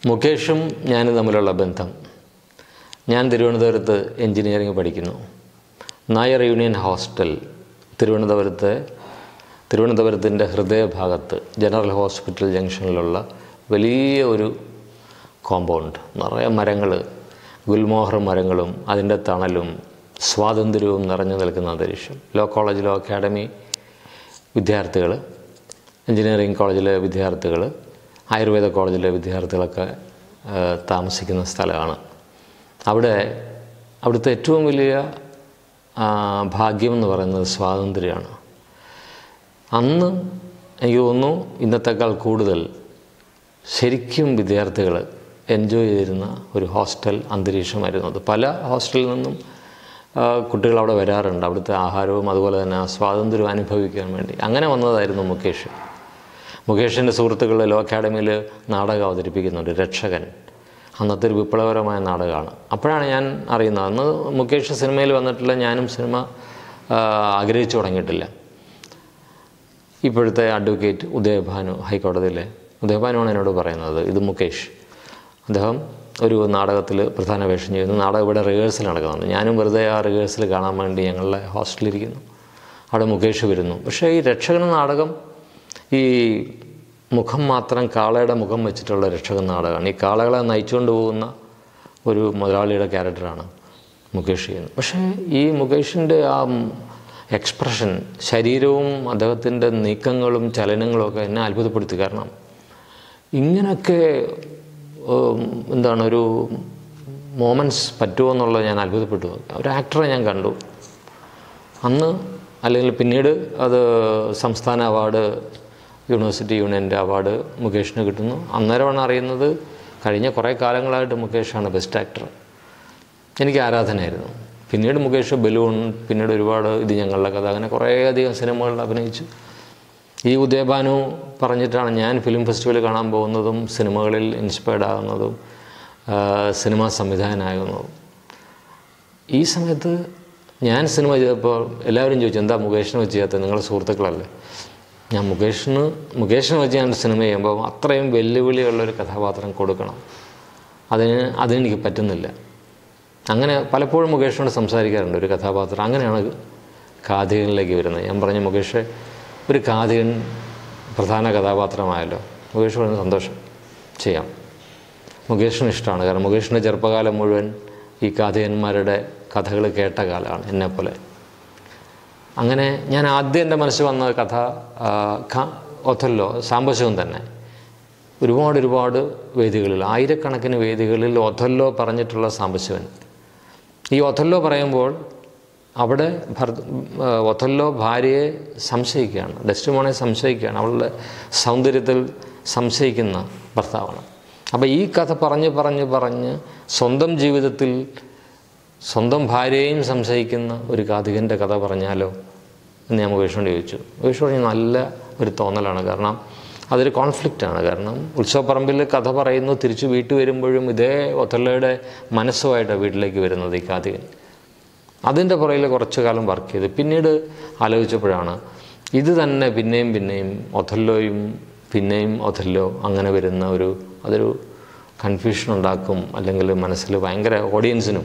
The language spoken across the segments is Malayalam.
മുകേഷും ഞാനും തമ്മിലുള്ള ബന്ധം ഞാൻ തിരുവനന്തപുരത്ത് എൻജിനീയറിംഗ് പഠിക്കുന്നു നായർ യൂണിയൻ ഹോസ്റ്റൽ തിരുവനന്തപുരത്തെ തിരുവനന്തപുരത്തിൻ്റെ ഹൃദയഭാഗത്ത് ജനറൽ ഹോസ്പിറ്റൽ ജംഗ്ഷനിലുള്ള വലിയ ഒരു കോമ്പൗണ്ട് നിറയെ മരങ്ങൾ ഗുൽമോഹർ മരങ്ങളും അതിൻ്റെ തണലും സ്വാതന്ത്ര്യവും നിറഞ്ഞു നിൽക്കുന്ന അന്തരീക്ഷം ലോ കോളേജ് ലോ അക്കാഡമി വിദ്യാർത്ഥികൾ എഞ്ചിനീയറിംഗ് കോളേജിലെ വിദ്യാർത്ഥികൾ ആയുർവേദ കോളേജിലെ വിദ്യാർത്ഥികളൊക്കെ ആ, താമസിക്കുന്ന സ്ഥലമാണ് അവിടെ അവിടുത്തെ ഏറ്റവും വലിയ ആ, ഭാഗ്യം എന്ന് പറയുന്നത് സ്വാതന്ത്ര്യമാണ് അന്ന് എനിക്ക് തോന്നുന്നു ഇന്നത്തേക്കാൾ കൂടുതൽ ശരിക്കും വിദ്യാർത്ഥികൾ എൻജോയ് ചെയ്തിരുന്ന ഒരു ഹോസ്റ്റൽ അന്തരീക്ഷമായിരുന്നു അത് പല ഹോസ്റ്റലിൽ നിന്നും ആ, കുട്ടികൾ അവിടെ വരാറുണ്ട് അവിടുത്തെ ആഹാരവും അതുപോലെ തന്നെ ആ സ്വാതന്ത്ര്യം അനുഭവിക്കാൻ വേണ്ടി അങ്ങനെ വന്നതായിരുന്നു മുകേഷ് മുകേഷിൻ്റെ സുഹൃത്തുക്കൾ ലോ അക്കാഡമിയിൽ നാടകം അവതരിപ്പിക്കുന്നുണ്ട് രക്ഷകൻ അന്നത്തെ ഒരു വിപ്ലവകരമായ നാടകമാണ് അപ്പോഴാണ് ഞാൻ അറിയുന്നത് അന്ന് മുകേഷ് സിനിമയിൽ വന്നിട്ടില്ല ഞാനും സിനിമ ആ, ആഗ്രഹിച്ചു തുടങ്ങിയിട്ടില്ല ഇപ്പോഴത്തെ അഡ്വക്കേറ്റ് ഉദയഭാനു ഹൈക്കോടതിയിലെ ഉദയഭാനുവാണ് എന്നോട് പറയുന്നത് ഇത് മുകേഷ് അദ്ദേഹം ഒരു നാടകത്തിൽ പ്രധാന വേഷം ചെയ്യുന്നു നാടകം ഇവിടെ റിഹേഴ്സൽ നടക്കുന്നുണ്ട് ഞാനും വെറുതെ ആ റിഹേഴ്സൽ കാണാൻ വേണ്ടി ഞങ്ങളുടെ ഹോസ്റ്റലിലിരിക്കുന്നു അവിടെ മുകേഷ് വരുന്നു പക്ഷേ ഈ രക്ഷകൻ നാടകം ഈ മുഖം മാത്രം കാളയുടെ മുഖം വെച്ചിട്ടുള്ള രക്ഷകൻ നാടകമാണ് ഈ കാളകളെ നയിച്ചുകൊണ്ട് പോകുന്ന ഒരു മുതലാളിയുടെ ക്യാരക്ടറാണ് മുകേഷ് ചെയ്യുന്നത് പക്ഷേ ഈ മുകേഷിൻ്റെ ആ എക്സ്പ്രഷൻ ശരീരവും അദ്ദേഹത്തിൻ്റെ നീക്കങ്ങളും ചലനങ്ങളും ഒക്കെ എന്നെ അത്ഭുതപ്പെടുത്തി കാരണം ഇങ്ങനെയൊക്കെ ഉം, എന്താണ് ഒരു മോമെൻറ്റ്സ് പറ്റുമോ എന്നുള്ളത് ഞാൻ അത്ഭുതപ്പെട്ടു ഒരു ആക്ടറെ ഞാൻ കണ്ടു അന്ന് അല്ലെങ്കിൽ പിന്നീട് അത് സംസ്ഥാന അവാർഡ് യൂണിവേഴ്സിറ്റി യൂണിയൻ്റെ അവാർഡ് മുകേഷിന് കിട്ടുന്നു അന്നേരമാണ് അറിയുന്നത് കഴിഞ്ഞ കുറേ കാലങ്ങളായിട്ട് മുകേഷാണ് ബെസ്റ്റ് ആക്ടർ എനിക്ക് ആരാധനയായിരുന്നു പിന്നീട് മുകേഷ് ബലൂൺ പിന്നീട് ഒരുപാട് ഇത് ഞങ്ങളുടെ കഥ അങ്ങനെ കുറേയധികം സിനിമകളിൽ അഭിനയിച്ചു ഈ ഉദയഭാനു പറഞ്ഞിട്ടാണ് ഞാൻ ഫിലിം ഫെസ്റ്റിവൽ കാണാൻ പോകുന്നതും സിനിമകളിൽ ഇൻസ്പയർഡ് ആകുന്നതും ആ, സിനിമാ സംവിധായകനാകുന്നതും ഈ സമയത്ത് ഞാൻ സിനിമ ചെയ്തപ്പോൾ എല്ലാവരും ചോദിച്ചു എന്താ മുകേഷിനെ വെച്ച് ചെയ്യാത്തത് നിങ്ങളുടെ സുഹൃത്തുക്കളല്ലേ ഞാൻ മുകേഷിന് മുകേഷിനെ വെച്ച് ഞാൻ സിനിമ ചെയ്യുമ്പോൾ അത്രയും വെല്ലുവിളിയുള്ളൊരു കഥാപാത്രം കൊടുക്കണം അതിന് അതിനെനിക്ക് പറ്റുന്നില്ല അങ്ങനെ പലപ്പോഴും മുകേഷിനോട് സംസാരിക്കാറുണ്ട് ഒരു കഥാപാത്രം അങ്ങനെയാണ് കാഥികനിലേക്ക് വരുന്നത് ഞാൻ പറഞ്ഞു മുകേഷ് ഒരു കാഥികൻ പ്രധാന കഥാപാത്രമായല്ലോ മുകേഷ് പറഞ്ഞ സന്തോഷം ചെയ്യാം മുകേഷിന് ഇഷ്ടമാണ് കാരണം മുകേഷിൻ്റെ ചെറുപ്പകാലം മുഴുവൻ ഈ കാഥികന്മാരുടെ കഥകൾ കേട്ട കാലമാണ് എന്നെപ്പോലെ അങ്ങനെ ഞാൻ ആദ്യം എൻ്റെ മനസ്സിൽ വന്ന കഥ ആ, ക- ഒഥല്ലോ സാമ്പശവും തന്നെ ഒരുപാട് ഒരുപാട് വേദികളിൽ ആയിരക്കണക്കിന് വേദികളിൽ ഒഥല്ലോ പറഞ്ഞിട്ടുള്ള സാമ്പശിവൻ ഈ ഒഥല്ലോ പറയുമ്പോൾ അവിടെ ഭർ ആ, ഒഥല്ലോ ഭാര്യയെ സംശയിക്കുകയാണ് ഡെസ്റ്റിമോണെ സംശയിക്കുകയാണ് അവളുടെ സൗന്ദര്യത്തിൽ സംശയിക്കുന്ന ഭർത്താവാണ് അപ്പോൾ ഈ കഥ പറഞ്ഞ് പറഞ്ഞ് പറഞ്ഞ് സ്വന്തം ജീവിതത്തിൽ സ്വന്തം ഭാര്യയെയും സംശയിക്കുന്ന ഒരു കാതികൻ്റെ കഥ പറഞ്ഞാലോ എന്ന് ഞാൻ മുകേഷിനോട് ചോദിച്ചു മുകേഷ് പറഞ്ഞു നല്ല ഒരു തോന്നലാണ് കാരണം അതൊരു കോൺഫ്ലിക്റ്റാണ് കാരണം ഉത്സവപ്പറമ്പിൽ കഥ പറയുന്നു തിരിച്ച് വീട്ടിൽ വരുമ്പോഴും ഇതേ ഒത്തല്ലയുടെ മനസ്സുമായിട്ടാണ് വീട്ടിലേക്ക് വരുന്നത് ഈ കാതികൻ അതിൻ്റെ പുറകിൽ കുറച്ചു കാലം വർക്ക് ചെയ്ത് പിന്നീട് ആലോചിച്ചപ്പോഴാണ് ഇത് തന്നെ പിന്നെയും പിന്നെയും ഒഥല്ലോയും പിന്നെയും ഒഥല്ലോ അങ്ങനെ വരുന്ന ഒരു അതൊരു കൺഫ്യൂഷൻ ഉണ്ടാക്കും അല്ലെങ്കിൽ മനസ്സിൽ ഭയങ്കര ഓഡിയൻസിനും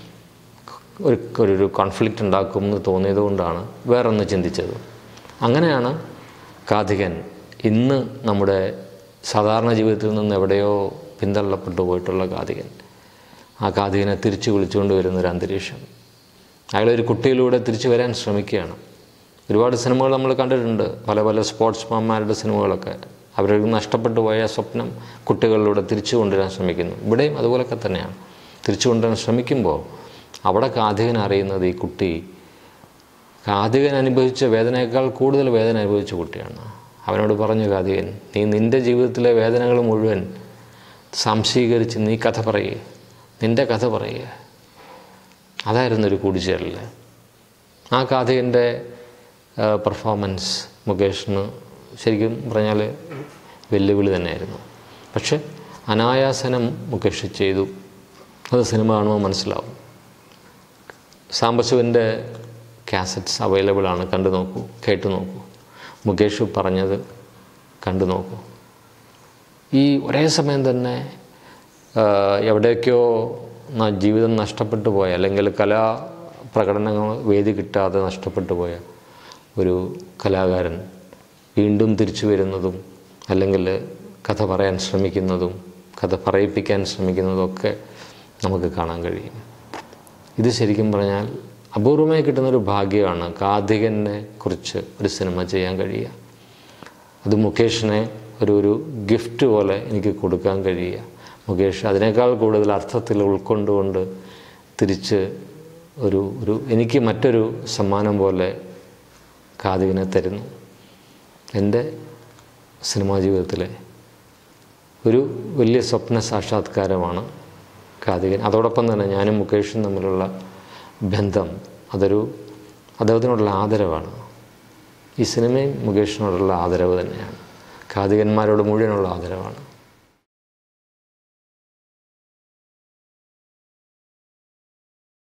ഒരു ഒരു കോൺഫ്ലിക്റ്റ് ഉണ്ടാക്കും എന്ന് തോന്നിയത് കൊണ്ടാണ് വേറൊന്ന് ചിന്തിച്ചത് അങ്ങനെയാണ് കാഥികൻ ഇന്ന് നമ്മുടെ സാധാരണ ജീവിതത്തിൽ നിന്ന് എവിടെയോ പിന്തള്ളപ്പെട്ടു പോയിട്ടുള്ള കാഥികൻ ആ കാഥികനെ തിരിച്ചു വിളിച്ചുകൊണ്ട് വരുന്ന ഒരു അന്തരീക്ഷം അയാളൊരു കുട്ടിയിലൂടെ തിരിച്ചു വരാൻ ശ്രമിക്കുകയാണ് ഒരുപാട് സിനിമകൾ നമ്മൾ കണ്ടിട്ടുണ്ട് പല പല സ്പോർട്സ്മാന്മാരുടെ സിനിമകളൊക്കെ അവർക്ക് നഷ്ടപ്പെട്ടു പോയ സ്വപ്നം കുട്ടികളിലൂടെ തിരിച്ചു കൊണ്ടുവരാൻ ശ്രമിക്കുന്നു ഇവിടെയും അതുപോലൊക്കെ തന്നെയാണ് തിരിച്ചു കൊണ്ടുവരാൻ ശ്രമിക്കുമ്പോൾ അവിടെ കാഥികൻ അറിയുന്നത് ഈ കുട്ടി കാഥികൻ അനുഭവിച്ച വേദനയേക്കാൾ കൂടുതൽ വേദന അനുഭവിച്ച കുട്ടിയാണ് അവനോട് പറഞ്ഞു കാഥികൻ നീ നിൻ്റെ ജീവിതത്തിലെ വേദനകൾ മുഴുവൻ സംശീകരിച്ച് നീ കഥ പറയുക നിൻ്റെ കഥ പറയുക അതായിരുന്നു ഒരു കൂടിച്ചേരൽ ആ കാഥികൻ്റെ പെർഫോമൻസ് മുകേഷിന് ശരിക്കും പറഞ്ഞാൽ വെല്ലുവിളി തന്നെയായിരുന്നു പക്ഷെ അനായാസനം മുകേഷ് ചെയ്തു അത് സിനിമ കാണുമ്പോൾ മനസ്സിലാവും സാംബശിവൻ്റെ കാസറ്റ്സ് അവൈലബിൾ ആണ് കണ്ടു നോക്കൂ കേട്ടു നോക്കൂ മുകേഷ് പറഞ്ഞത് കണ്ടു നോക്കൂ ഈ ഒരേ സമയം തന്നെ ആ, എവിടേക്കോ ന- ജീവിതം നഷ്ടപ്പെട്ടു പോയ അല്ലെങ്കിൽ കലാ പ്രകടനങ്ങൾ വേദി കിട്ടാതെ നഷ്ടപ്പെട്ടു പോയ ഒരു കലാകാരൻ വീണ്ടും തിരിച്ചു വരുന്നതും അല്ലെങ്കിൽ കഥ പറയാൻ ശ്രമിക്കുന്നതും കഥ പറയിപ്പിക്കാൻ ശ്രമിക്കുന്നതും ഒക്കെ നമുക്ക് കാണാൻ കഴിയും ഇത് ശരിക്കും പറഞ്ഞാൽ അപൂർവമായി കിട്ടുന്നൊരു ഭാഗ്യമാണ് കാർത്തികനെ കുറിച്ച് ഒരു സിനിമ ചെയ്യാൻ കഴിയുക അത് മുകേഷിനെ ഒരു ഒരു ഗിഫ്റ്റ് പോലെ എനിക്ക് കൊടുക്കാൻ കഴിയുക മുകേഷ് അതിനേക്കാൾ കൂടുതൽ അർത്ഥത്തിൽ ഉൾക്കൊണ്ടുകൊണ്ട് തിരിച്ച് ഒരു ഒരു എനിക്ക് മറ്റൊരു സമ്മാനം പോലെ കാതികനെ തരുന്നു എൻ്റെ സിനിമാ ജീവിതത്തിലെ ഒരു വലിയ സ്വപ്ന സാക്ഷാത്കാരമാണ് കാതികൻ അതോടൊപ്പം തന്നെ ഞാനും മുകേഷും തമ്മിലുള്ള ബന്ധം അതൊരു അദ്ദേഹത്തിനോടുള്ള ആദരവാണ് ഈ സിനിമയും മുകേഷിനോടുള്ള ആദരവ് തന്നെയാണ് കാതികന്മാരോട് മുഴുവനുള്ള ആദരവാണ്